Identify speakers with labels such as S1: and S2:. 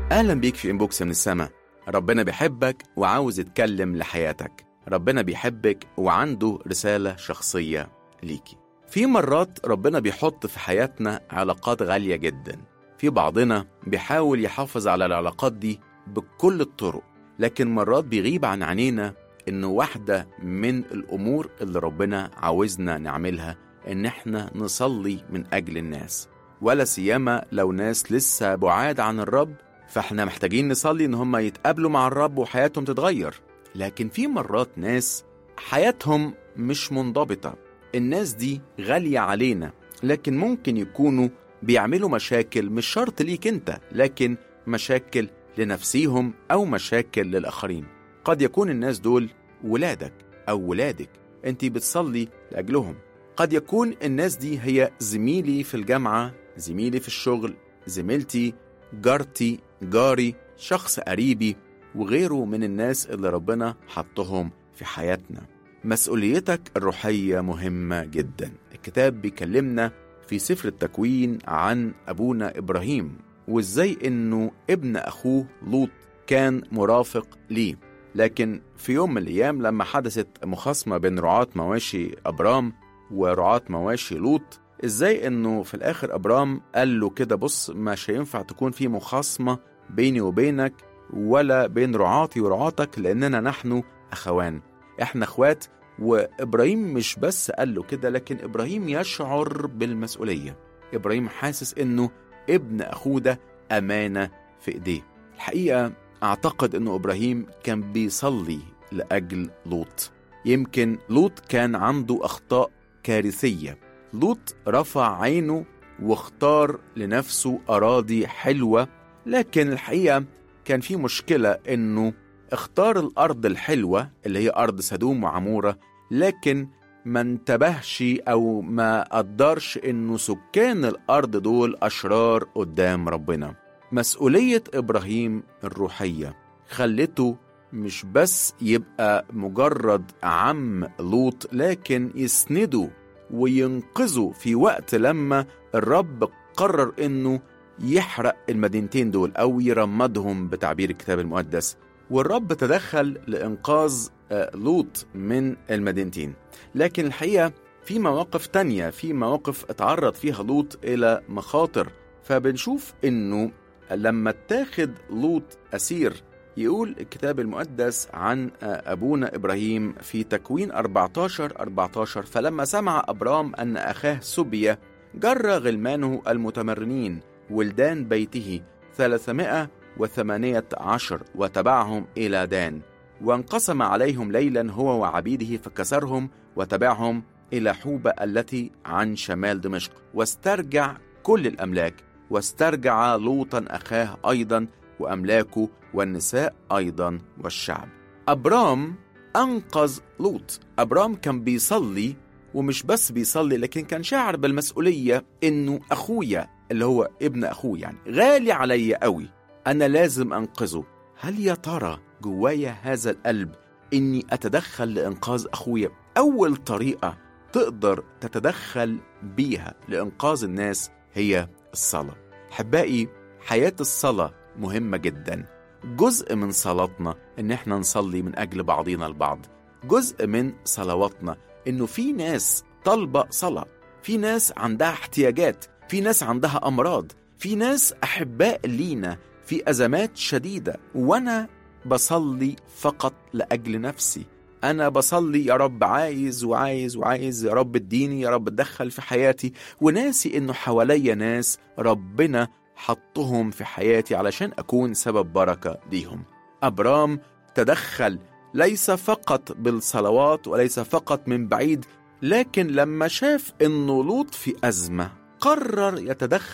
S1: أهلا بيك في إنبوكس من السما ربنا بيحبك وعاوز يتكلم لحياتك ربنا بيحبك وعنده رسالة شخصية ليكي في مرات ربنا بيحط في حياتنا علاقات غالية جدا في بعضنا بيحاول يحافظ على العلاقات دي بكل الطرق لكن مرات بيغيب عن عينينا إنه واحدة من الأمور اللي ربنا عاوزنا نعملها إن إحنا نصلي من أجل الناس ولا سيما لو ناس لسه بعاد عن الرب فإحنا محتاجين نصلي إن هم يتقابلوا مع الرب وحياتهم تتغير لكن في مرات ناس حياتهم مش منضبطة الناس دي غالية علينا لكن ممكن يكونوا بيعملوا مشاكل مش شرط ليك انت لكن مشاكل لنفسيهم أو مشاكل للآخرين قد يكون الناس دول ولادك أو ولادك انت بتصلي لأجلهم قد يكون الناس دي هي زميلي في الجامعة زميلي في الشغل زميلتي جارتي جاري شخص قريبي وغيره من الناس اللي ربنا حطهم في حياتنا مسؤوليتك الروحية مهمة جدا الكتاب بيكلمنا في سفر التكوين عن أبونا إبراهيم وإزاي إنه ابن أخوه لوط كان مرافق ليه لكن في يوم من الأيام لما حدثت مخاصمة بين رعاة مواشي أبرام ورعاة مواشي لوط إزاي إنه في الآخر أبرام قال له كده بص مش هينفع تكون في مخاصمة بيني وبينك ولا بين رعاتي ورعاتك لأننا نحن أخوان إحنا أخوات وإبراهيم مش بس قال له كده لكن إبراهيم يشعر بالمسؤولية إبراهيم حاسس إنه ابن أخوه ده أمانة في إيديه الحقيقة أعتقد إنه إبراهيم كان بيصلي لأجل لوط يمكن لوط كان عنده أخطاء كارثية لوط رفع عينه واختار لنفسه أراضي حلوة لكن الحقيقة كان في مشكلة إنه اختار الأرض الحلوة اللي هي أرض سدوم وعمورة لكن ما انتبهش أو ما قدرش إنه سكان الأرض دول أشرار قدام ربنا مسؤولية إبراهيم الروحية خلته مش بس يبقى مجرد عم لوط لكن يسنده وينقذه في وقت لما الرب قرر إنه يحرق المدينتين دول أو يرمدهم بتعبير الكتاب المقدس والرب تدخل لإنقاذ لوط من المدينتين لكن الحقيقة في مواقف تانية في مواقف اتعرض فيها لوط إلى مخاطر فبنشوف إنه لما اتاخد لوط أسير يقول الكتاب المقدس عن أبونا إبراهيم في تكوين 14 14 فلما سمع أبرام أن أخاه سبية جر غلمانه المتمرنين ولدان بيته ثلاثمائة وثمانية عشر وتبعهم إلى دان وانقسم عليهم ليلا هو وعبيده فكسرهم وتبعهم إلى حوبة التي عن شمال دمشق واسترجع كل الأملاك واسترجع لوطا أخاه أيضا وأملاكه والنساء أيضا والشعب أبرام أنقذ لوط أبرام كان بيصلي ومش بس بيصلي لكن كان شاعر بالمسؤولية إنه أخويا اللي هو ابن أخوه يعني غالي عليا قوي أنا لازم أنقذه هل يا ترى جوايا هذا القلب إني أتدخل لإنقاذ أخويا أول طريقة تقدر تتدخل بيها لإنقاذ الناس هي الصلاة حبائي حياة الصلاة مهمة جدا جزء من صلاتنا إن إحنا نصلي من أجل بعضنا البعض جزء من صلواتنا إنه في ناس طالبة صلاة في ناس عندها احتياجات في ناس عندها أمراض في ناس أحباء لينا في أزمات شديدة وأنا بصلي فقط لأجل نفسي أنا بصلي يا رب عايز وعايز وعايز يا رب اديني يا رب اتدخل في حياتي وناسي إنه حواليا ناس ربنا حطهم في حياتي علشان أكون سبب بركة ليهم أبرام تدخل ليس فقط بالصلوات وليس فقط من بعيد لكن لما شاف إنه لوط في أزمة قرر يتدخل